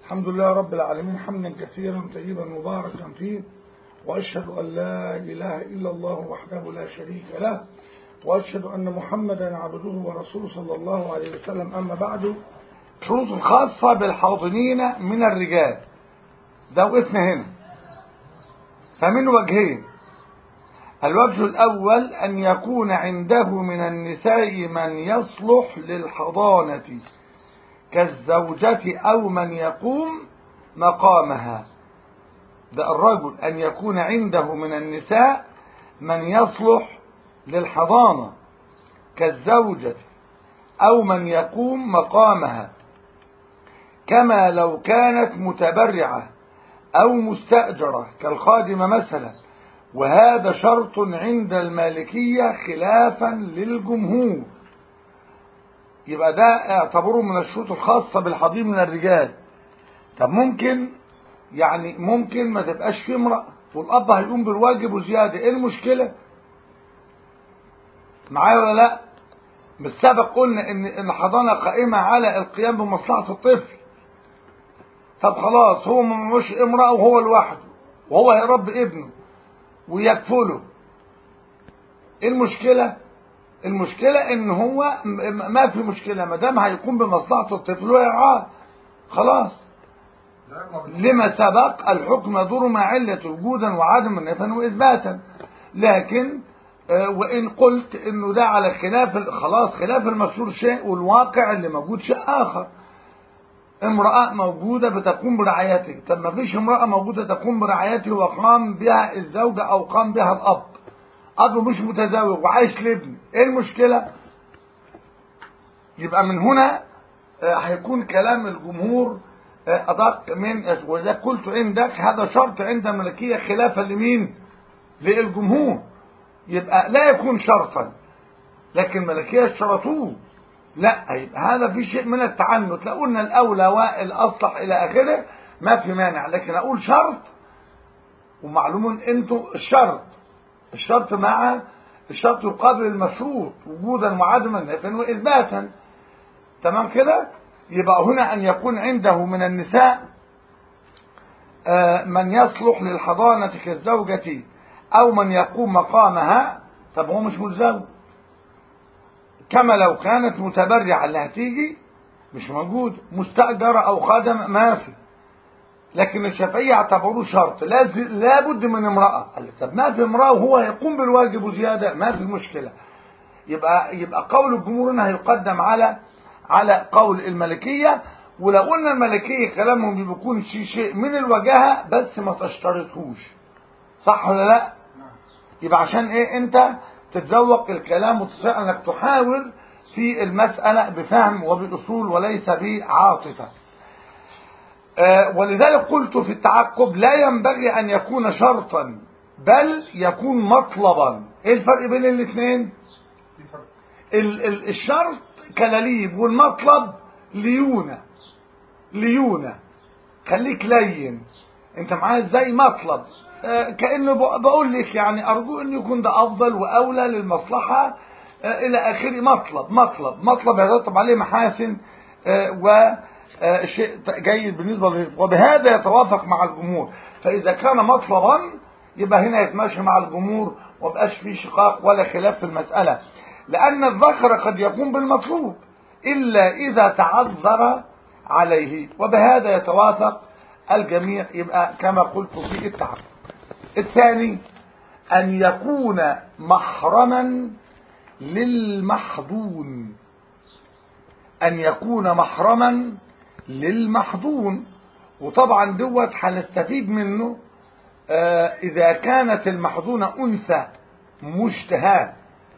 الحمد لله رب العالمين حمدا كثيرا طيبا مباركا فيه وأشهد أن لا إله إلا الله وحده لا شريك له وأشهد أن محمدا عبده ورسوله صلى الله عليه وسلم أما بعد شروط الخاصة بالحاضنين من الرجال ده وقفنا هنا فمن وجهين الوجه الأول أن يكون عنده من النساء من يصلح للحضانة كالزوجة أو من يقوم مقامها ده الرجل أن يكون عنده من النساء من يصلح للحضانة كالزوجة أو من يقوم مقامها كما لو كانت متبرعة أو مستأجرة كالخادمة مثلا وهذا شرط عند المالكية خلافا للجمهور يبقى ده اعتبره من الشروط الخاصة بالحضيض من الرجال طب ممكن يعني ممكن ما تبقاش في امرأة والأب هيقوم بالواجب وزيادة ايه المشكلة معايا ولا لا مش سبق قلنا ان الحضانة قائمة على القيام بمصلحة الطفل طب خلاص هو مش امرأة وهو لوحده وهو هيربي ابنه ويكفله ايه المشكلة المشكلة ان هو ما في مشكلة ما دام هيقوم بمصلحة الطفل ويرعاه خلاص لما سبق الحكم يدور مع علة وجودا وعدما نفا واثباتا لكن وان قلت انه ده على خلاف خلاص خلاف المشهور شيء والواقع اللي موجود شيء اخر امرأة موجودة بتقوم برعايته طب ما فيش امرأة موجودة تقوم برعايته وقام بها الزوجة او قام بها الاب اب مش متزوج وعايش لابن ايه المشكلة يبقى من هنا هيكون كلام الجمهور ادق من واذا قلت عندك هذا شرط عند الملكية خلافا لمين للجمهور يبقى لا يكون شرطا لكن الملكية شرطوه لا يبقى هذا في شيء من التعنت لو قلنا الاولى والاصلح الى اخره ما في مانع لكن اقول شرط ومعلوم انتوا الشرط الشرط مع الشرط يقابل المشروط وجودا وعدما نفا واثباتا تمام كده يبقى هنا ان يكون عنده من النساء من يصلح للحضانة كالزوجة او من يقوم مقامها طب هو مش متزوج كما لو كانت متبرعة اللي هتيجي مش موجود مستأجرة او خادم ما في لكن الشافعية اعتبروه شرط لابد من امرأة قال طب ما في امرأة وهو يقوم بالواجب وزيادة ما في مشكلة يبقى يبقى قول الجمهور هنا هيقدم على على قول الملكية ولو قلنا الملكية كلامهم بيكون شيء شيء من الوجاهة بس ما تشترطوش صح ولا لا يبقى عشان ايه انت تتذوق الكلام وتستطيع انك تحاول في المسألة بفهم وبأصول وليس بعاطفة آه ولذلك قلت في التعقب لا ينبغي ان يكون شرطا بل يكون مطلبا ايه الفرق بين الاثنين ال ال الشرط كلاليب والمطلب ليونة ليونة خليك لين انت معايا ازاي مطلب آه كأنه بقول لك يعني ارجو ان يكون ده افضل واولى للمصلحة آه الى اخره مطلب مطلب مطلب يترتب عليه محاسن و شيء جيد بالنسبة له وبهذا يتوافق مع الجمهور فإذا كان مطلبا يبقى هنا يتماشى مع الجمهور ومبقاش فيه شقاق ولا خلاف في المسألة لأن الذكر قد يقوم بالمطلوب إلا إذا تعذر عليه وبهذا يتوافق الجميع يبقى كما قلت في التعب الثاني أن يكون محرما للمحظون أن يكون محرما للمحظون وطبعا دوت هنستفيد منه آه إذا كانت المحظونة أنثى مشتهاة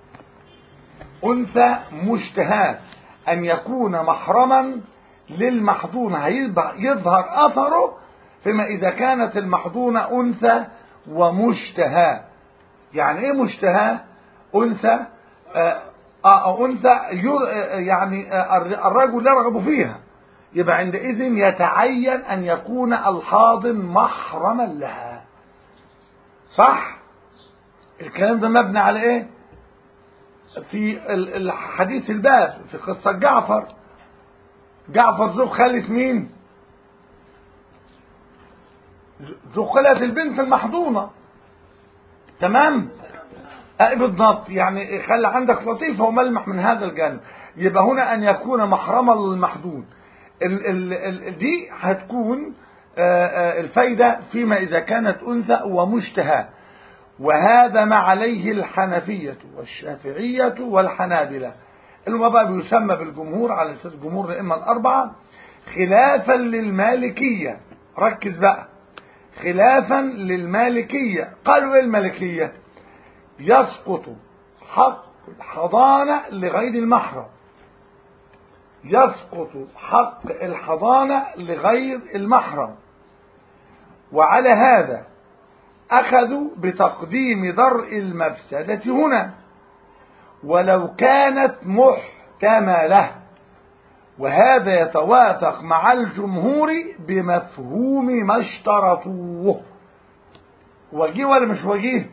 أنثى مشتهاة أن يكون محرما للمحظونة يظهر أثره فيما إذا كانت المحظونة أنثى ومشتهاة يعني إيه مشتهاة أنثى آه آه أنثى يعني الرجل يرغب فيها يبقى عندئذ يتعين أن يكون الحاضن محرما لها صح الكلام ده مبني على ايه في الحديث الباب في قصة جعفر جعفر زوج خالة مين زقلت البنت المحضونة تمام أه بالضبط يعني خلي عندك لطيفة وملمح من هذا الجانب يبقى هنا أن يكون محرما للمحدود ال ال ال دي هتكون آه، آه، الفايدة فيما إذا كانت أنثى ومشتهى وهذا ما عليه الحنفية والشافعية والحنابلة اللي هو بقى بيسمى بالجمهور على أساس جمهور الأئمة الأربعة خلافا للمالكية ركز بقى خلافا للمالكية قالوا ايه المالكية يسقط حق الحضانة لغير المحرم يسقط حق الحضانة لغير المحرم وعلى هذا أخذوا بتقديم درء المفسدة هنا ولو كانت محتملة وهذا يتوافق مع الجمهور بمفهوم ما اشترطوه وجيه ولا مش وجيه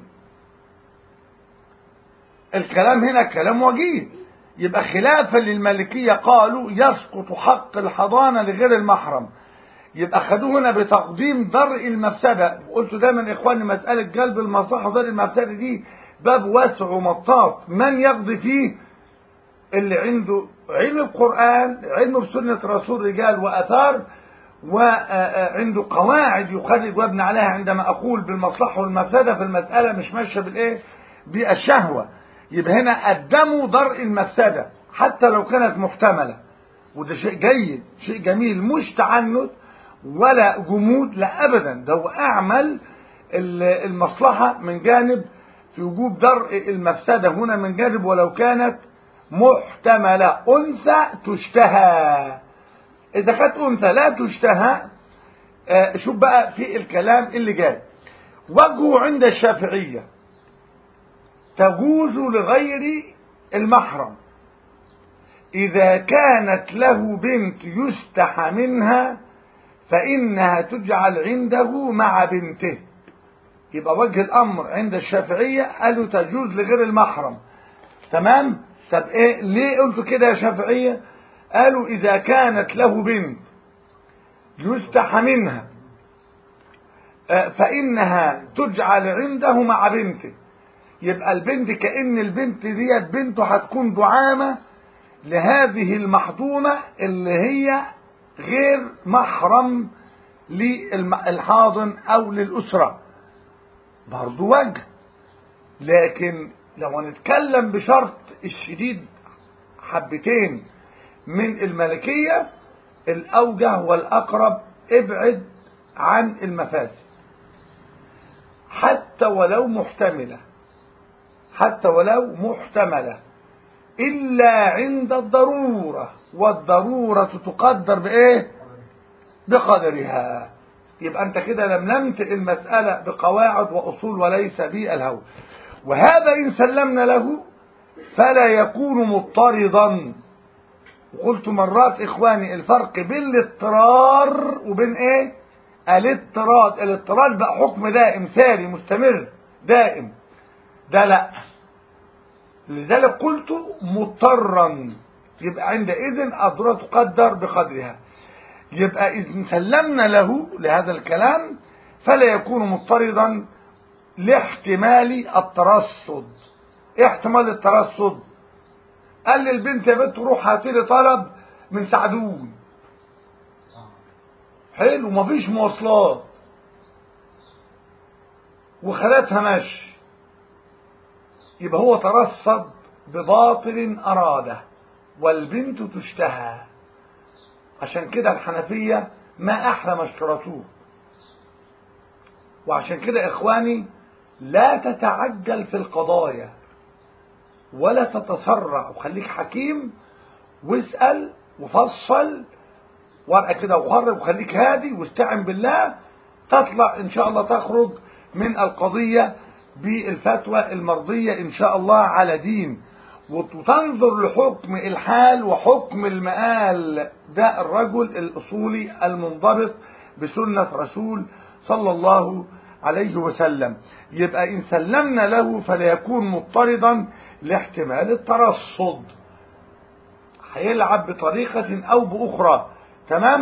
الكلام هنا كلام وجيه يبقى خلافا للمالكية قالوا يسقط حق الحضانة لغير المحرم يبقى خدوه هنا بتقديم درء المفسدة قلت دايما إخواني مسألة جلب المصلحة ودرء المفسدة دي باب واسع ومطاط من يقضي فيه اللي عنده علم القرآن علم بسنة رسول رجال وأثار وعنده قواعد يخرج وابن عليها عندما أقول بالمصلحة والمفسدة في المسألة مش ماشية بالإيه بالشهوة يبقى هنا قدموا درء المفسدة حتى لو كانت محتملة وده شيء جيد شيء جميل مش تعنت ولا جمود لا أبدا ده هو أعمل المصلحة من جانب في وجوب درء المفسدة هنا من جانب ولو كانت محتملة أنثى تشتهى إذا كانت أنثى لا تشتهى آه شوف بقى في الكلام اللي جاي وجهه عند الشافعية تجوز لغير المحرم إذا كانت له بنت يستحى منها فإنها تجعل عنده مع بنته يبقى وجه الأمر عند الشافعية قالوا تجوز لغير المحرم تمام طب ايه ليه قلتوا كده يا شافعية قالوا إذا كانت له بنت يستحى منها فإنها تجعل عنده مع بنته يبقى البنت كأن البنت ديت بنته هتكون دعامة لهذه المحضونة اللي هي غير محرم للحاضن أو للأسرة برضو وجه لكن لو هنتكلم بشرط الشديد حبتين من الملكية الأوجه والأقرب ابعد عن المفاسد حتى ولو محتملة حتى ولو محتملة إلا عند الضرورة والضرورة تقدر بإيه بقدرها يبقى أنت كده لملمت المسألة بقواعد وأصول وليس بالهوى وهذا إن سلمنا له فلا يكون مضطردا وقلت مرات إخواني الفرق بين الاضطرار وبين إيه الاضطراد الاضطراد بقى حكم دائم ساري مستمر دائم ده لا لذلك قلت مضطرا يبقى عندئذ الضرورة تقدر بقدرها يبقى إذا سلمنا له لهذا الكلام فلا يكون مضطردا لاحتمال الترصد ايه احتمال الترصد قال للبنت يا بنت روح هاتي لي طلب من سعدون حلو مفيش مواصلات وخلاتها مشي يبقى هو ترصد بباطل أراده والبنت تشتهى عشان كده الحنفية ما أحلى ما اشترطوه وعشان كده إخواني لا تتعجل في القضايا ولا تتسرع وخليك حكيم واسأل وفصل ورقة كده وخرج وخليك هادي واستعن بالله تطلع إن شاء الله تخرج من القضية بالفتوى المرضية إن شاء الله على دين وتنظر لحكم الحال وحكم المآل ده الرجل الأصولي المنضبط بسنة رسول صلى الله عليه وسلم يبقى إن سلمنا له فلا يكون مضطردا لاحتمال الترصد هيلعب بطريقة أو بأخرى تمام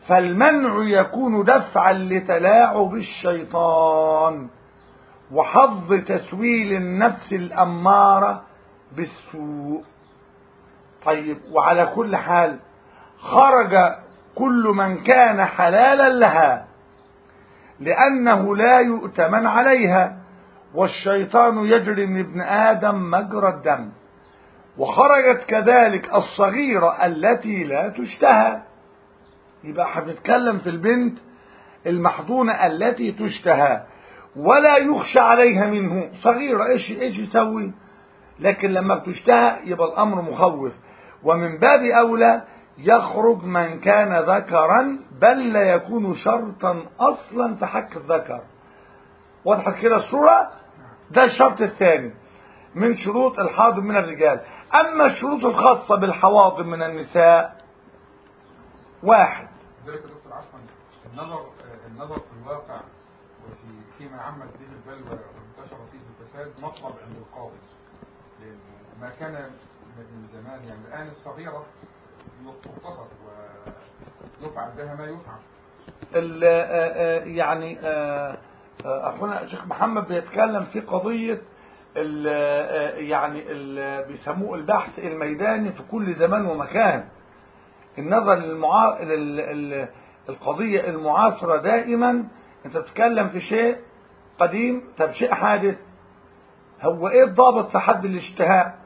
فالمنع يكون دفعا لتلاعب الشيطان وحظ تسويل النفس الأمارة بالسوء طيب وعلى كل حال خرج كل من كان حلالا لها لأنه لا يؤتمن عليها والشيطان يجري من ابن آدم مجرى الدم وخرجت كذلك الصغيرة التي لا تشتهى يبقى احنا بنتكلم في البنت المحضونة التي تشتهى ولا يخشى عليها منه صغيرة ايش ايش يسوي لكن لما بتشتهى يبقى الامر مخوف ومن باب اولى يخرج من كان ذكرا بل لا يكون شرطا اصلا في حق الذكر وضحت كده الصورة ده الشرط الثاني من شروط الحاضن من الرجال اما الشروط الخاصة بالحواضن من النساء واحد ذلك يا دكتور عفوا النظر النظر في الواقع وفي فيما عمت به البلوى وانتشر فيه الفساد مطلب عند القاضي لأن ما كان من زمان يعني الآن الصغيرة تقتصر ويفعل بها ما يفعل ال- آه، آه، يعني آه، آه، اخونا شيخ محمد بيتكلم في قضيه ال- آه، يعني ال- بيسموه البحث الميداني في كل زمان ومكان النظر للمعا... لل... ال- القضيه المعاصره دائما انت بتتكلم في شيء قديم طب شيء حادث هو ايه الضابط في حد الاشتهاء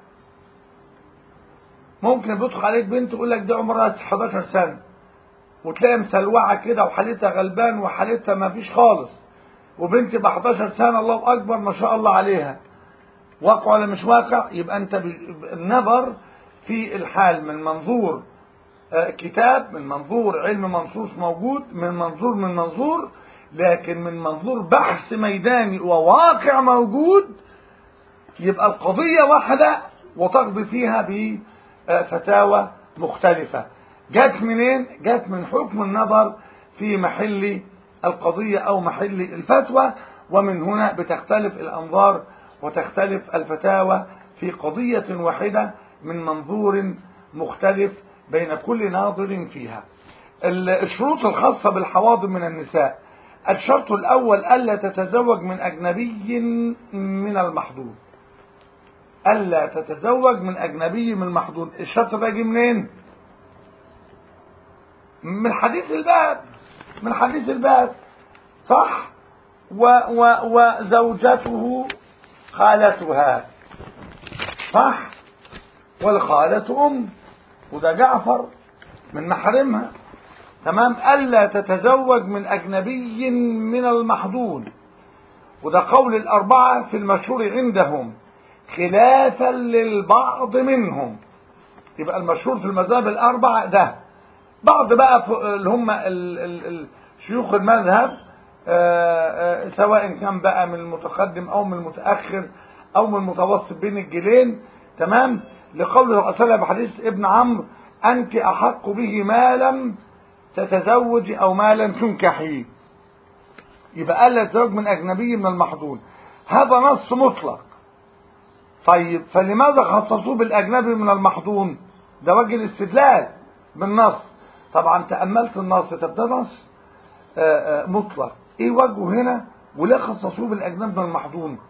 ممكن بيدخل عليك بنت يقول لك دي عمرها 11 سنه وتلاقي مسلوعه كده وحالتها غلبان وحالتها ما فيش خالص وبنت ب 11 سنه الله اكبر ما شاء الله عليها واقع ولا مش واقع يبقى انت ب- النظر في الحال من منظور آه، كتاب من منظور علم منصوص موجود من منظور من منظور لكن من منظور بحث ميداني وواقع موجود يبقى القضية واحدة وتقضي فيها بفتاوى مختلفة جت منين؟ جت من حكم النظر في محل القضية أو محل الفتوى ومن هنا بتختلف الأنظار وتختلف الفتاوى في قضية واحدة من منظور مختلف بين كل ناظر فيها الشروط الخاصة بالحواضن من النساء الشرط الأول ألا تتزوج من أجنبي من المحظوظ ألا تتزوج من أجنبي من المحظوظ الشرط ده جه منين؟ من حديث الباب من حديث الباب صح و و وزوجته خالتها صح والخالة أم وده جعفر من محرمها تمام ألا تتزوج من أجنبي من المحظون وده قول الأربعة في المشهور عندهم خلافا للبعض منهم يبقى المشهور في المذاهب الأربعة ده بعض بقى ف- اللي هم ال- ال- ال- شيوخ المذهب آه، آه، سواء كان بقى من المتقدم أو من المتأخر أو من المتوسط بين الجيلين تمام لقوله صلى الله عليه وسلم بحديث ابن عمرو أنت أحق به ما لم تتزوج أو ما لم تنكحي يبقى ألا تتزوج من أجنبي من المحظون هذا نص مطلق طيب فلماذا خصصوه بالأجنبي من المحظون ده وجه الاستدلال بالنص طبعا تأملت النص طب ده نص آه، آه، مطلق ايه وجهه هنا وليه خصصوه بالأجنبي من المحظون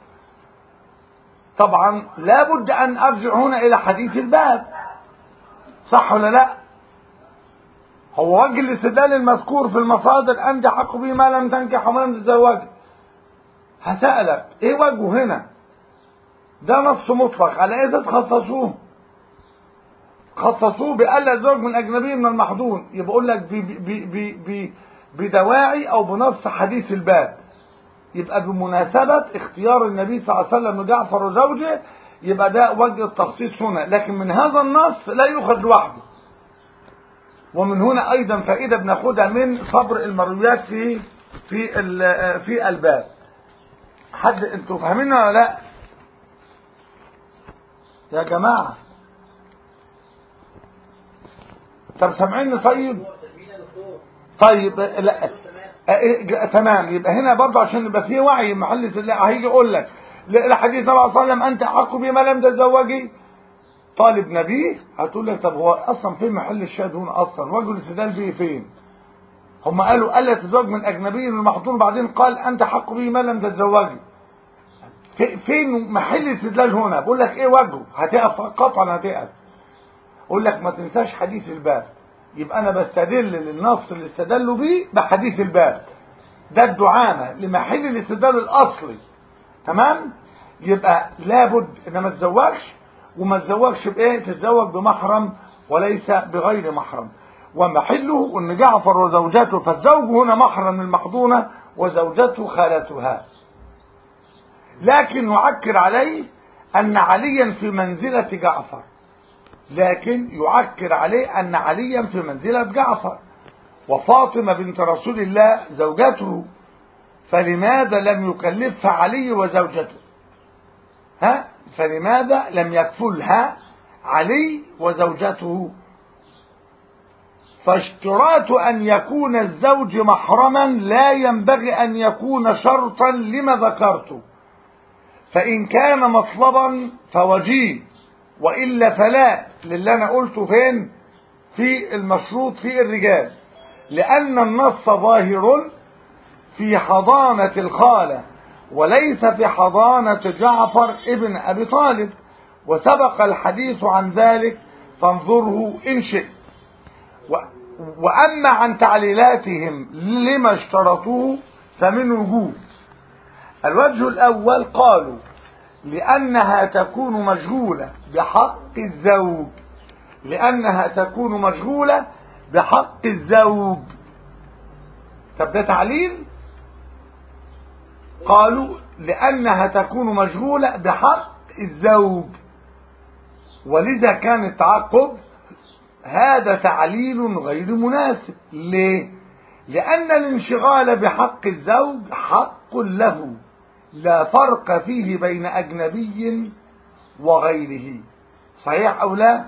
طبعا لابد أن أرجع هنا إلى حديث الباب صح ولا لا هو وجه الاستدلال المذكور في المصادر أنت حق به ما لم تنكح وما لم تتزوج هسألك ايه وجهه هنا ده نص مطلق على ايه تخصصوه خصصوه بألا زوج من أجنبي من المحظون يبقى أقول لك ب- ب- ب- ب- بدواعي أو بنص حديث الباب يبقى بمناسبة اختيار النبي صلى الله عليه وسلم لجعفر وزوجه يبقى ده وجه التخصيص هنا لكن من هذا النص لا يؤخذ لوحده ومن هنا أيضا فائدة بناخدها من صبر المرويات في في ال- في الباب حد انتوا فاهمين ولا لا يا جماعه طب سامعيني طيب طيب لا اه، اه، تمام يبقى هنا برضه عشان يبقى فيه وعي محل الله هيجي يقول لك الحديث صلى الله عليه وسلم انت احق بما لم تزوجي طالب نبي هتقول لك طب هو اصلا فين محل الشاهد هنا اصلا وجه الاستدلال به فين هم قالوا الا تتزوج من اجنبي من المحظور وبعدين قال انت حق به ما لم تتزوجي في- فين محل الاستدلال هنا بقول لك ايه وجهه هتقف قطعا هتقف اقول لك ما تنساش حديث الباب يبقى انا بستدل للنص اللي استدلوا بيه بحديث الباب ده الدعامه لمحل الاستدلال الاصلي تمام يبقى لابد ان ما تتزوجش وما تتزوجش بايه تتزوج بمحرم وليس بغير محرم ومحله ان جعفر وزوجته فالزوج هنا محرم المحضونه وزوجته خالتها لكن نعكر عليه ان عليا في منزله جعفر لكن يعكر عليه ان عليا في منزله جعفر وفاطمه بنت رسول الله زوجته فلماذا لم يكلفها علي وزوجته ها فلماذا لم يكفلها علي وزوجته فاشتراط أن يكون الزوج محرما لا ينبغي أن يكون شرطا لما ذكرته فإن كان مطلبا فوجيه وإلا فلا للي أنا قلته فين في المشروط في الرجال لأن النص ظاهر في حضانة الخالة وليس في حضانة جعفر ابن أبي طالب وسبق الحديث عن ذلك فانظره إن شئت و- وأما عن تعليلاتهم لما اشترطوه فمن وجوه الوجه الأول قالوا لأنها تكون مشغولة بحق الزوج لأنها تكون مشغولة بحق الزوج طب ده تعليل قالوا لأنها تكون مشغولة بحق الزوج ولذا كان التعقب هذا تعليل غير مناسب ليه لأن الانشغال بحق الزوج حق له لا فرق فيه بين أجنبي وغيره صحيح أو لا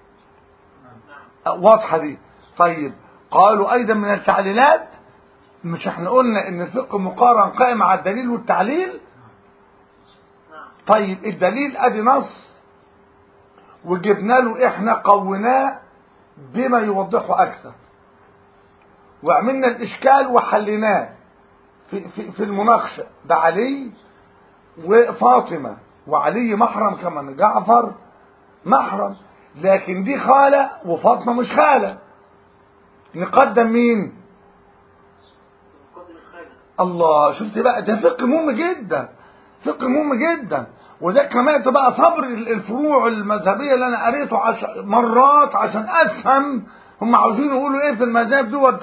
واضحة دي طيب قالوا أيضا من التعليلات مش احنا قلنا ان الفقه مقارن قائم على الدليل والتعليل طيب الدليل ادي نص وجبنا له احنا قوناه بما يوضحه اكثر وعملنا الاشكال وحليناه في, في, في المناقشه ده علي وفاطمه وعلي محرم كمان جعفر محرم لكن دي خاله وفاطمه مش خاله نقدم مين الله شفت بقى ده فقه مهم جدا فقه مهم جدا وده كمان بقى صبر الفروع المذهبيه اللي انا قريته عش... مرات عشان افهم هم عاوزين يقولوا ايه في المذاهب دوت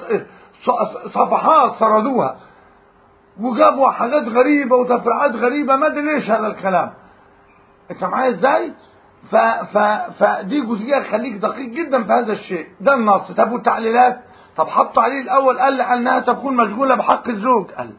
صفحات سردوها وجابوا حاجات غريبه وتفريعات غريبه ما ادري ليش هذا الكلام انت معايا ازاي ف... ف... فدي جزئيه خليك دقيق جدا في هذا الشيء ده النص طب والتعليلات طب حط عليه الاول قال انها تكون مشغوله بحق الزوج قال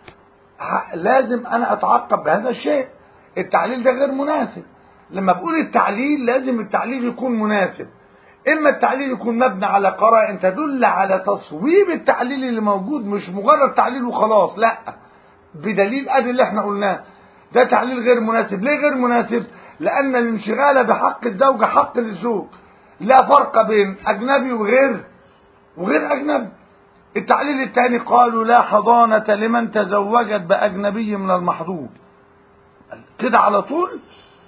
لازم انا اتعقب بهذا الشيء التعليل ده غير مناسب لما بقول التعليل لازم التعليل يكون مناسب اما التعليل يكون مبني على قرائن تدل على تصويب التعليل اللي موجود مش مجرد تعليل وخلاص لا بدليل ادي اللي احنا قلناه ده تعليل غير مناسب ليه غير مناسب لان الانشغال بحق الزوجة حق للزوج لا فرق بين اجنبي وغير وغير اجنبي التعليل الثاني قالوا لا حضانة لمن تزوجت بأجنبي من المحظوظ كده على طول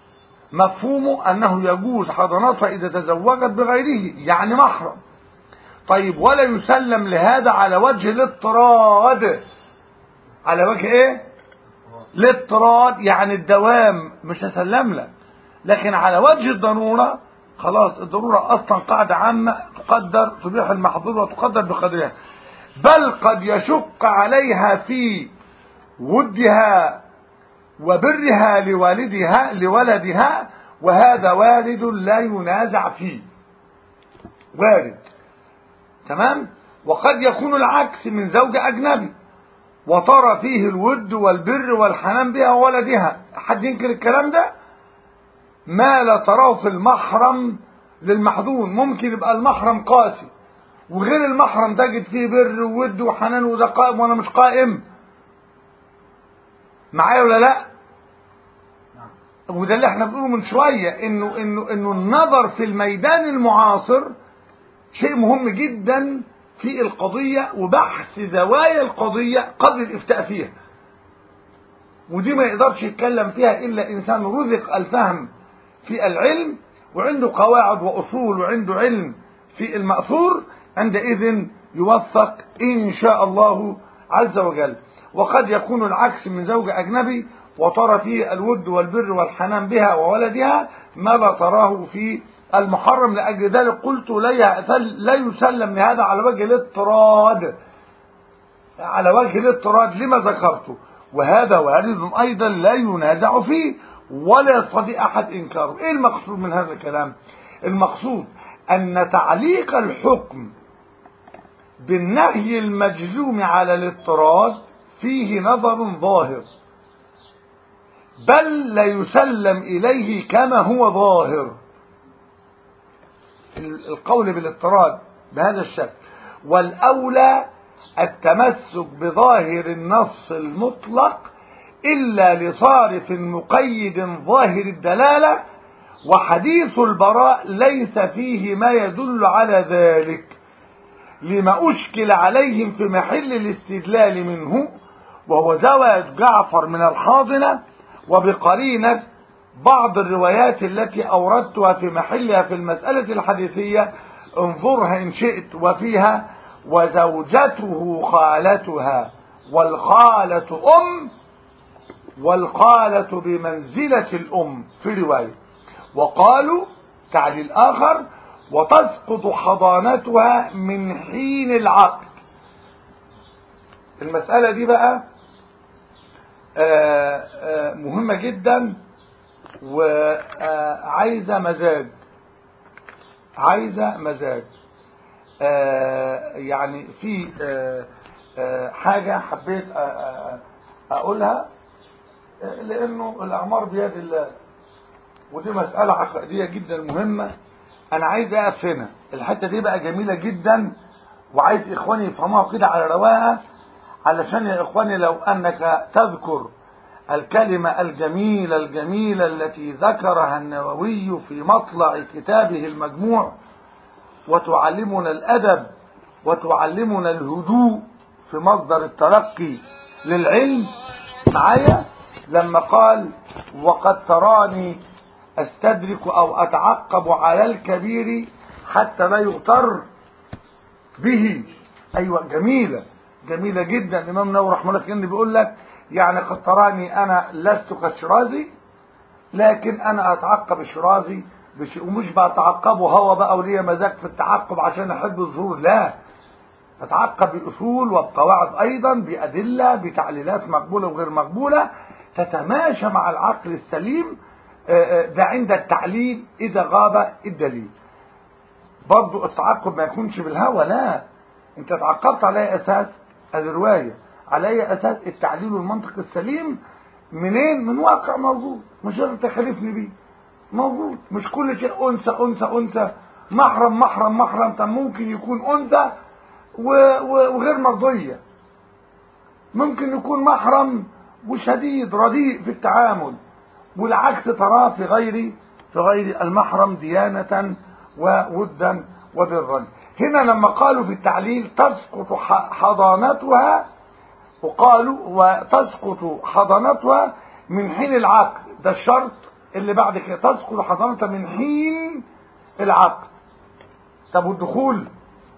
مفهومه أنه يجوز حضانتها إذا تزوجت بغيره يعني محرم طيب ولا يسلم لهذا على وجه الاضطراد على وجه ايه الاضطراد يعني الدوام مش هسلم لك لكن على وجه الضرورة خلاص الضرورة أصلا قاعدة عامة تقدر تبيح المحظور وتقدر بقدرها بل قد يشق عليها في ودها وبرها لوالدها لولدها وهذا والد لا ينازع فيه وارد تمام وقد يكون العكس من زوج أجنبي وترى فيه الود والبر والحنان بها وولدها حد ينكر الكلام ده ما لا تراه في المحرم للمحظون ممكن يبقى المحرم قاسي وغير المحرم تجد فيه بر وود وحنان وده قائم وانا مش قائم معايا ولا لا وده اللي احنا بنقوله من شوية انه انه انه النظر في الميدان المعاصر شيء مهم جدا في القضية وبحث زوايا القضية قبل الإفتاء فيها ودي ما يقدرش يتكلم فيها إلا إنسان رزق الفهم في العلم وعنده قواعد وأصول وعنده علم في المأثور عندئذ يوفق إن شاء الله عز وجل وقد يكون العكس من زوج أجنبي وترى فيه الود والبر والحنان بها وولدها ما لا تراه في المحرم لأجل ذلك قلت لا يسلم لهذا على وجه الاضطراد على وجه الاضطراد لما ذكرته وهذا وارد أيضا لا ينازع فيه ولا يستطيع أحد إنكاره إيه المقصود من هذا الكلام المقصود أن تعليق الحكم بالنهي المجزوم على الاضطراد فيه نظر ظاهر بل لا يسلم إليه كما هو ظاهر القول بالاضطراد بهذا الشكل والأولى التمسك بظاهر النص المطلق إلا لصارف مقيد ظاهر الدلالة وحديث البراء ليس فيه ما يدل على ذلك لما أشكل عليهم في محل الاستدلال منه وهو زواج جعفر من الحاضنة وبقرينة بعض الروايات التي أوردتها في محلها في المسألة الحديثية انظرها إن شئت وفيها وزوجته خالتها والخالة أم والخالة بمنزلة الأم في رواية وقالوا تعليل آخر وتسقط حضانتها من حين العقد المسألة دي بقى آآ آآ مهمة جدا وعايزة مزاج عايزة مزاج يعني في حاجة حبيت أقولها لأنه الأعمار بيد الله ودي مسألة عقائدية جدا مهمة أنا عايز أقف هنا الحتة دي بقى جميلة جدا وعايز إخواني يفهموها كده على رواقة علشان يا إخواني لو أنك تذكر الكلمة الجميلة الجميلة التي ذكرها النووي في مطلع كتابه المجموع وتعلمنا الأدب وتعلمنا الهدوء في مصدر التلقي للعلم معايا لما قال وقد تراني استدرك او اتعقب على الكبير حتى لا يغتر به ايوه جميله جميله جدا الامام النووي رحمه الله كان بيقول لك يعني قد تراني انا لست كالشرازي لكن انا اتعقب الشرازي ومش بتعقبه هو بقى وليا مزاج في التعقب عشان احب الظهور لا اتعقب باصول وبقواعد ايضا بادله بتعليلات مقبوله وغير مقبوله تتماشى مع العقل السليم ده عند التعليل اذا غاب الدليل برضو التعقب ما يكونش بالهوى لا انت تعقبت على اي اساس الروايه على اي اساس التعليل والمنطق السليم منين من واقع موجود مش لازم تخالفني بيه موجود مش كل شيء انثى انثى انثى محرم محرم محرم طب ممكن يكون انثى وغير مرضيه ممكن يكون محرم وشديد رديء في التعامل والعكس تراه في غير في غير المحرم ديانة وودا وبرا هنا لما قالوا في التعليل تسقط حضانتها وقالوا وتسقط حضانتها من حين العقد ده الشرط اللي بعد كده تسقط حضانتها من حين العقد طب والدخول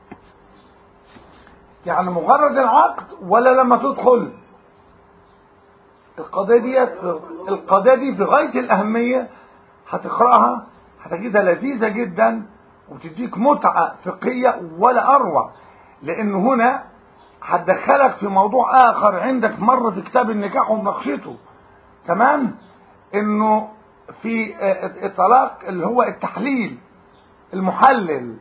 يعني مجرد العقد ولا لما تدخل القضية دي القضية دي في غاية الأهمية هتقرأها هتجدها لذيذة جدا وتديك متعة فقهية ولا أروع لأن هنا هتدخلك في موضوع آخر عندك مرة في كتاب النكاح ومناقشته تمام إنه في الطلاق اللي هو التحليل المحلل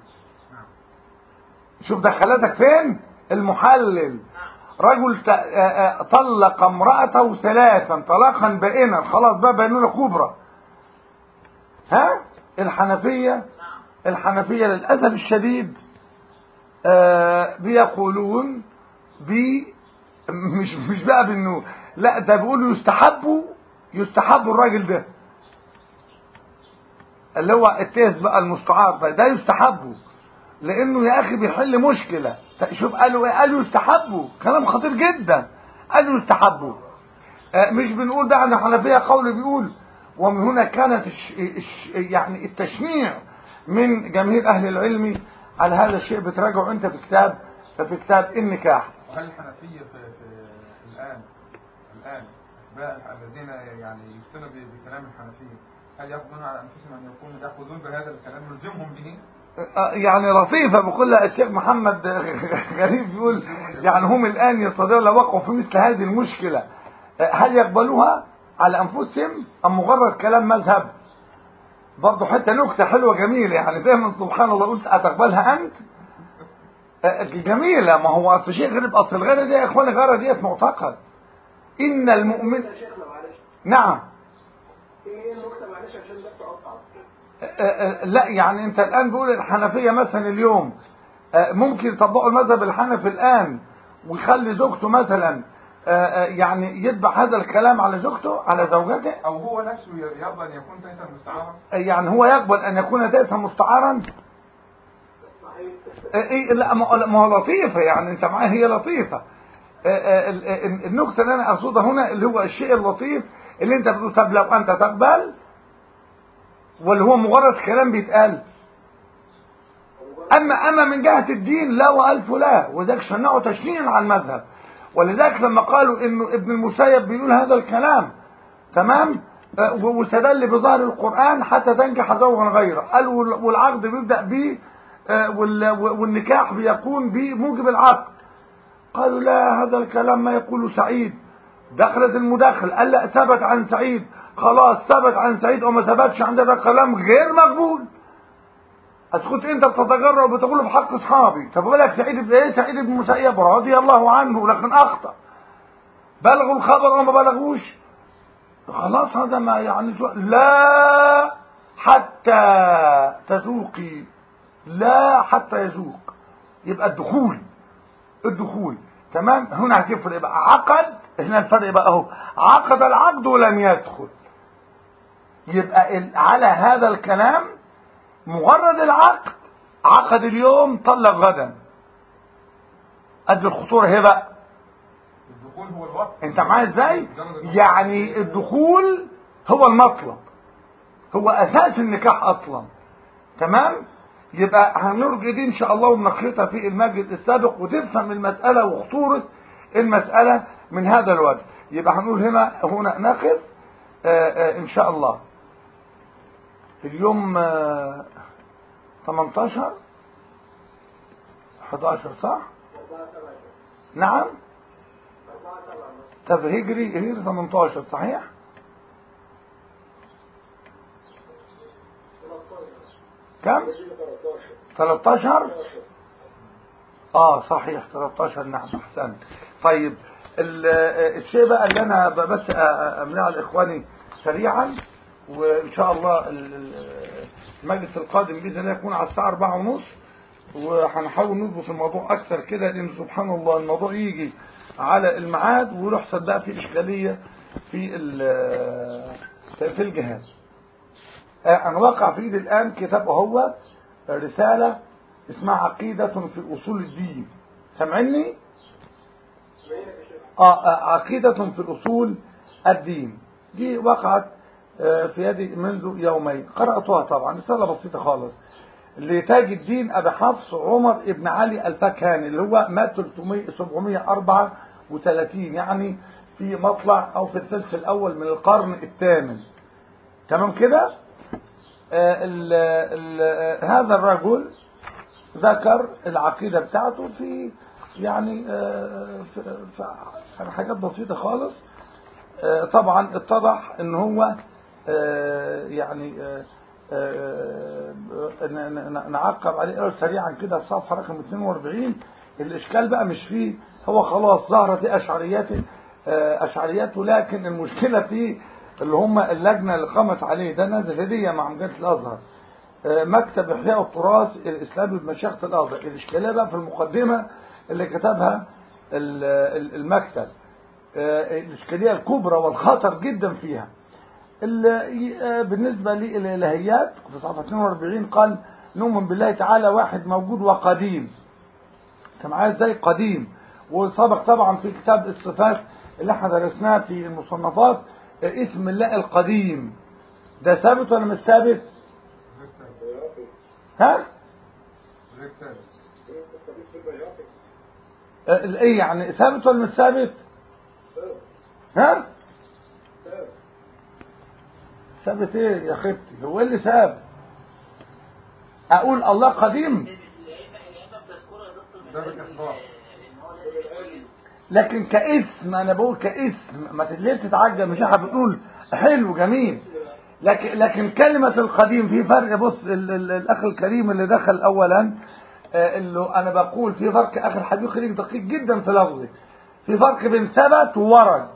شوف دخلتك فين المحلل رجل طلق امرأته ثلاثا طلاقا بائنا خلاص بقى بينونة كبرى ها الحنفية الحنفية للأسف الشديد آه بيقولون بي مش مش بقى بانه لا ده بيقولوا يستحبوا يستحب الراجل ده اللي هو التيس بقى المستعار ده ده يستحبوا لانه يا اخي بيحل مشكله شوف قالوا ايه قالوا يستحبوا كلام خطير جدا قالوا يستحبوا آه، مش بنقول بقى ان الحنفيه قول بيقول ومن هنا كانت الش... الش... يعني التشنيع من جماهير اهل العلم على هذا الشيء بتراجعوا انت في كتاب في كتاب النكاح وهل الحنفية في, في الآن الآن أتباع الذين يعني يفتنوا ب- بكلام الحنفية هل يأخذون على أنفسهم أن يكونوا يأخذون بهذا الكلام يلزمهم به؟ آه، يعني لطيفة بقول لها الشيخ محمد غريب بيقول يعني هم الآن يستطيعون لو وقعوا في مثل هذه المشكلة آه، هل يقبلوها على أنفسهم أم مجرد كلام مذهب برضه حتى نكتة حلوة جميلة يعني دايما سبحان الله قلت أتقبلها أنت آه، جميلة ما هو أصل شيء غريب أصل الغيرة دي يا إخواني الغيرة ديت معتقد إن المؤمن يا شيخنا معلش نعم ايه النكته معلش عشان ده تقطع آه، آه، لا يعني انت الان بيقول الحنفيه مثلا اليوم آه، ممكن يطبقوا المذهب الحنفي الان ويخلي زوجته مثلا آه، آه، يعني يتبع هذا الكلام على زوجته على زوجته أو هو نفسه يرضى أن يكون تيسا مستعارا؟ آه، يعني هو يقبل ان يكون تيسا مستعارا صحيح آه، إيه لا ما هو- ما هو لطيفه يعني انت معايا هي لطيفه آه، آه، ال- آه، النكته اللي انا اقصدها هنا اللي هو الشيء اللطيف اللي انت بتقول طب لو انت تقبل ولا هو مجرد كلام بيتقال اما اما من جهه الدين لا والف لا وذاك شنعوا تشنيعا على المذهب ولذلك لما قالوا انه ابن المسيب بيقول هذا الكلام تمام آه، و- واستدل بظاهر القران حتى تنكح زوجا غيره قال وال- والعقد بيبدا ب والنكاح بيكون بموجب العقد قالوا لا هذا الكلام ما يقول سعيد دخلت المداخل قال لا ثبت عن سعيد خلاص ثبت عن سعيد وما ثبتش عندنا كلام غير مقبول اسكت انت بتتجرأ وبتقول في حق اصحابي طب بالك سعيد بن ايه سعيد بن مسيب رضي الله عنه لكن اخطا بلغوا الخبر وما بلغوش خلاص هذا ما يعني لا حتى تذوقي لا حتى يذوق يبقى الدخول الدخول تمام هنا هتفرق بقى عقد هنا الفرق بقى اهو عقد العقد ولم يدخل يبقى ال- على هذا الكلام مجرد العقد عقد اليوم طلق غدا قد الخطوره هي بقى الدخول هو الوقت انت معايا ازاي يعني الدخول هو المطلب هو اساس النكاح اصلا تمام يبقى هنرجع دي ان شاء الله ونخيطها في المجلس السابق وتفهم المساله وخطوره المساله من هذا الوجه يبقى هنقول هنا هنا نقف آه، آه، ان شاء الله في اليوم آه، 18 11 صح نعم طب هجري هجري 18 صحيح كم 13 اه صحيح 13 نعم احسنت طيب ال- آه، الشيء بقى اللي انا ب- بس أ- أ- امنعه لاخواني سريعا وان شاء الله ال- ال- المجلس القادم باذن الله يكون على الساعه 4 ونص وهنحاول نضبط الموضوع اكثر كده لان سبحان الله الموضوع يجي على الميعاد ويحصل بقى في اشكاليه في ال- في الجهاز آه، انا واقع في ايدي الان كتاب هو رساله اسمها عقيده في اصول الدين سامعني آه آه، عقيده في الاصول الدين دي وقعت آه، في يدي منذ يومين قراتها طبعا رساله بسيطه خالص لتاج الدين ابي حفص عمر ابن علي الفكهاني اللي هو مات 300 734 يعني في مطلع او في الثلث الاول من القرن الثامن تمام كده آه، ال- ال- آه، هذا الرجل ذكر العقيدة بتاعته في يعني آه، في في يعني حاجات بسيطة خالص آه، طبعا اتضح ان هو آه، يعني آه، آه، ن- ن- نعقب عليه قوي سريعا كده الصفحة رقم 42 الاشكال بقى مش فيه هو خلاص ظهرت اشعرياته آه، اشعرياته لكن المشكلة فيه اللي هم اللجنة اللي قامت عليه ده نازل هدية مع مجلة الازهر آه، مكتب احياء التراث الاسلامي بمشيخة الازهر الاشكالية بقى في المقدمة اللي كتبها ال- ال- المكتب آه، الاشكالية الكبرى والخطر جدا فيها ال- آه، بالنسبة للإلهيات في صفحة 42 قال نؤمن بالله تعالى واحد موجود وقديم انت معايا ازاي قديم وسبق طبعا في كتاب الصفات اللي احنا درسناه في المصنفات اسم الله القديم ده ثابت ولا مش ثابت غير ثابت ها غير ثابت اه، ايه يعني ثابت ولا مش ثابت ها ثابت ايه يا اختي هو إيه اللي ثابت اقول الله قديم ده بالإخبار لكن كاسم انا بقول كاسم ما ليه تتعجب مش احنا بنقول حلو جميل لكن لكن كلمة القديم في فرق بص ال ال الاخ الكريم اللي دخل اولا آه، اللي انا بقول في فرق اخر حبيب خليك دقيق جدا في لفظه في فرق بين ثبت وورد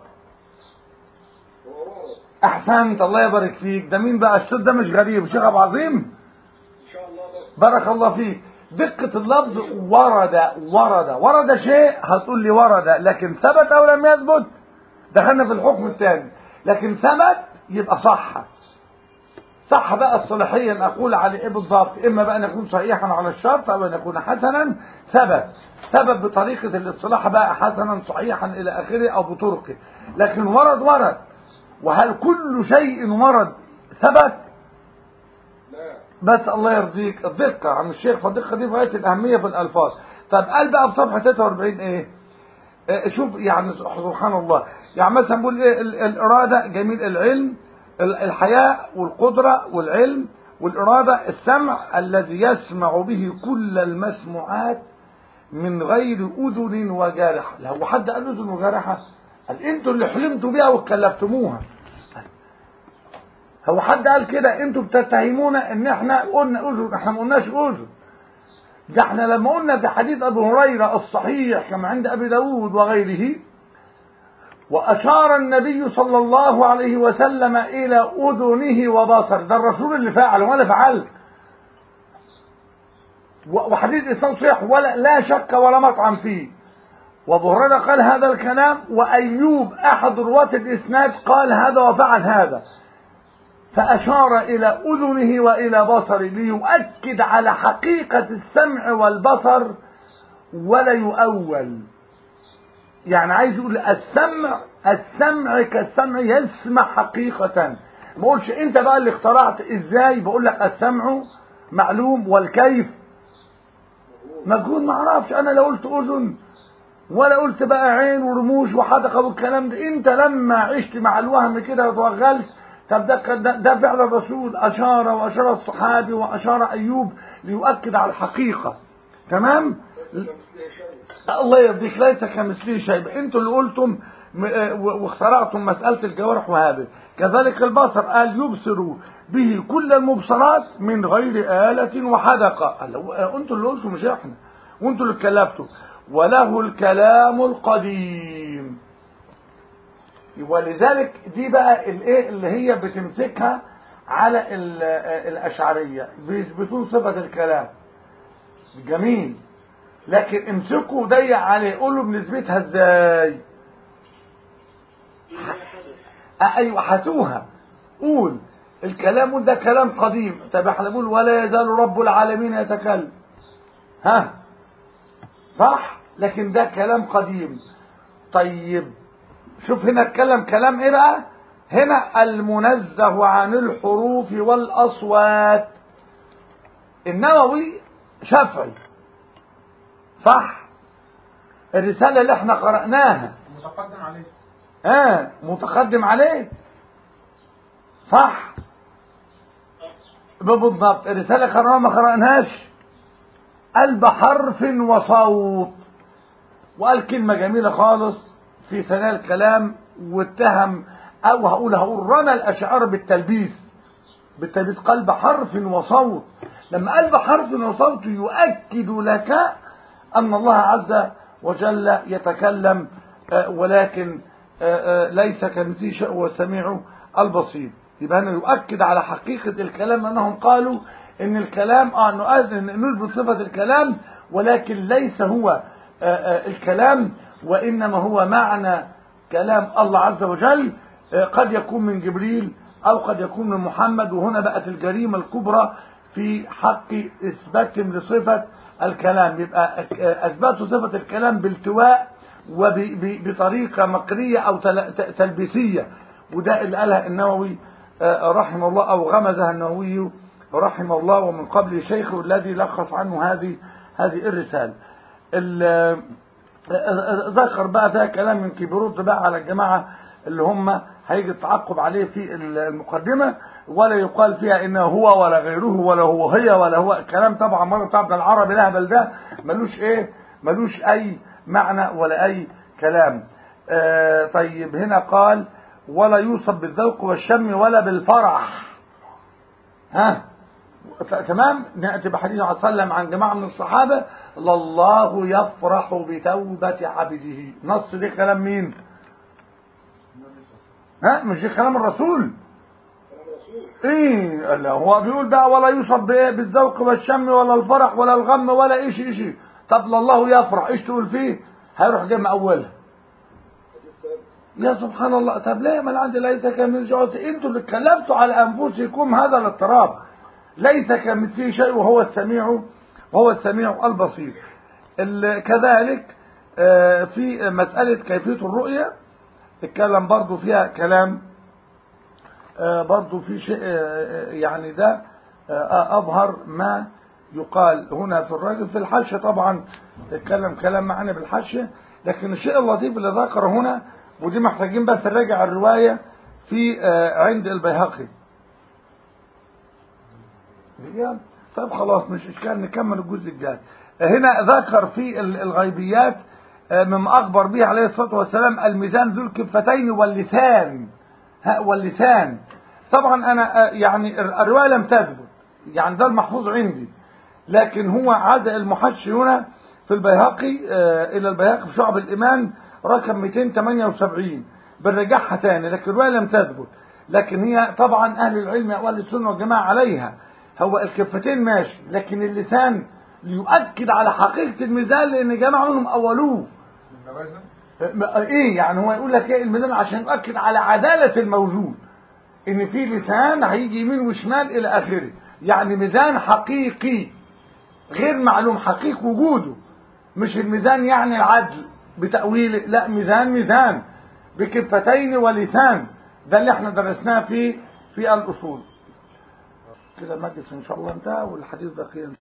احسنت الله يبارك فيك ده مين بقى الشيخ ده مش غريب شيخ ابو عظيم ان شاء الله ده بارك الله فيك دقة اللفظ ورد ورد ورد شيء هتقول لي ورد لكن ثبت او لم يثبت دخلنا في الحكم الثاني لكن ثبت يبقى صح صح بقى اصطلاحيا اقول على ايه بالضبط اما بقى ان يكون صحيحا على الشرط او ان يكون حسنا ثبت ثبت بطريقة الاصطلاح بقى حسنا صحيحا الى اخره او بطرقه لكن ورد ورد وهل كل شيء ورد ثبت لا بس الله يرضيك الدقة عم الشيخ فالدقة دي في غاية الأهمية في الألفاظ طب قال بقى في صفحة 43 إيه؟ إيه شوف يعني سبحان الله يعني مثلا بقول إيه ال- الإرادة جميل العلم ال- الحياء والقدرة والعلم والإرادة السمع الذي يسمع به كل المسموعات من غير أذن وجارحة لو حد قال أذن وجارحة قال أنتوا اللي حلمتوا بيها وكلفتموها هو حد قال كده انتوا بتتهمونا ان احنا قلنا اذن احنا ما قلناش اذن ده احنا لما قلنا في حديث ابو هريره الصحيح كما عند ابي داود وغيره واشار النبي صلى الله عليه وسلم الى اذنه وبصر ده الرسول اللي فعل وانا فعلت و- وحديث اسلام صحيح ولا لا شك ولا مطعم فيه وابو هريره قال هذا الكلام وايوب احد رواه الاسناد قال هذا وفعل هذا فأشار إلى أذنه وإلى بصره ليؤكد على حقيقة السمع والبصر ولا يؤول يعني عايز يقول السمع السمع كالسمع يسمع حقيقة ما اقولش انت بقى اللي اخترعت ازاي بقول لك السمع معلوم والكيف مجهول ما اعرفش انا لا قلت اذن ولا قلت بقى عين ورموش وحدقه والكلام ده انت لما عشت مع الوهم كده وتوغلت طب ده كان- ده, ده فعل الرسول اشار واشار الصحابي واشار ايوب ليؤكد على الحقيقه تمام مثله شيء الله يرضيك ليس كمثله شيء انتوا اللي قلتم م- آه، و- واخترعتم مسألة الجوارح وهذا كذلك البصر قال يبصر به كل المبصرات من غير آلة وحدقة قال له، آه، انتوا اللي قلتوا مش احنا وانتوا اللي اتكلفتوا وله الكلام القديم ولذلك دي بقى الايه اللي هي بتمسكها على ال- آه، الأشعرية بيثبتون صفة الكلام جميل لكن امسكه وضيق عليه قول له بنثبتها ازاي آه، ايوه هاتوها قول الكلام ده كلام قديم طب احنا بنقول ولا يزال رب العالمين يتكلم ها صح لكن ده كلام قديم طيب شوف هنا اتكلم كلام ايه بقى هنا المنزه عن الحروف والاصوات النووي شافعي صح الرسالة اللي احنا قرأناها متقدم عليه اه متقدم عليه صح بالضبط الرسالة قرأناها ما قرأناهاش قال بحرف وصوت وقال كلمة جميلة خالص في ثناء الكلام واتهم او هقول هقول رمى الاشعار بالتلبيس بالتلبيس قال بحرف وصوت لما قال بحرف وصوت يؤكد لك أن الله عز وجل يتكلم آه، ولكن آه، آه، ليس كمثله شيء هو السميع البصير يبقى هنا يؤكد على حقيقة الكلام أنهم قالوا إن الكلام آه نؤذن- نثبت صفة الكلام ولكن ليس هو آه، آه، الكلام وإنما هو معنى كلام الله عز وجل آه، قد يكون من جبريل أو قد يكون من محمد وهنا بقت الجريمة الكبرى في حق إثباتهم لصفة الكلام يبقى أثبتوا صفة الكلام بالتواء وبطريقة مقرية أو تل- ت- تلبيسية وده اللي قالها النووي آه، رحمه الله أو غمزها النووي رحمه الله ومن قبل شيخه الذي لخص عنه هذه هذه الرسالة ال- ذكر بقى فيها كلام من كبيروت بقى على الجماعة اللي هم هيجي التعقب عليه في المقدمة ولا يقال فيها انه هو ولا غيره ولا هو هي ولا هو كلام طبعا مرة بتاع ابن العربي الاهبل ده ملوش ايه ملوش اي معنى ولا اي كلام آه طيب هنا قال ولا يوصف بالذوق والشم ولا بالفرح ها ت- تمام نأتي بحديث عليه وسلم عن جماعة من الصحابة لله يفرح بتوبة عبده نص ده كلام مين ها مش ده كلام الرسول كلام رسول ايه لا هو بيقول بقى ولا يوصف بايه بالذوق والشم ولا الفرح ولا الغم ولا ايش ايش طب لله يفرح ايش تقول فيه هيروح جاي مأولها حديث ثاني يا سبحان الله طب ليه ما عندي ليس كمثل انتوا اللي اتكلمتوا على انفسكم هذا الاضطراب ليس كمثله شيء وهو السميع وهو السميع البصير ال- كذلك آه، في مسألة كيفية الرؤية اتكلم برضو فيها كلام آه، برضو في شيء آه، يعني ده آه، أظهر ما يقال هنا في الراجل في الحاشية طبعا اتكلم كلام معنا بالحاشية لكن الشيء اللطيف اللي ذكره هنا ودي محتاجين بس نراجع الرواية في آه، عند البيهقي هي طيب خلاص مش اشكال نكمل الجزء الجاي هنا ذكر في ال- الغيبيات آه، مما اخبر به عليه الصلاه والسلام الميزان ذو الكفتين واللسان ها واللسان طبعا انا آه، يعني ال- الروايه لم تثبت يعني ده المحفوظ عندي لكن هو عاد المحشي هنا في البيهقي آه، الى البيهقي في شعب الايمان رقم 278 بنرجعها تاني لكن الروايه لم تثبت لكن هي طبعا اهل العلم واهل السنه والجماعه عليها هو الكفتين ماشي لكن اللسان ليؤكد على حقيقه الميزان لان جماعه منهم اولوه الموازن ايه يعني هو يقول لك ايه الميزان عشان يؤكد على عداله الموجود ان في لسان هيجي يمين وشمال الى اخره يعني ميزان حقيقي غير معلوم حقيق وجوده مش الميزان يعني العدل بتأويل لا ميزان ميزان بكفتين ولسان ده اللي احنا درسناه في في الأصول كده المجلس إن شاء الله انتهى والحديث بقي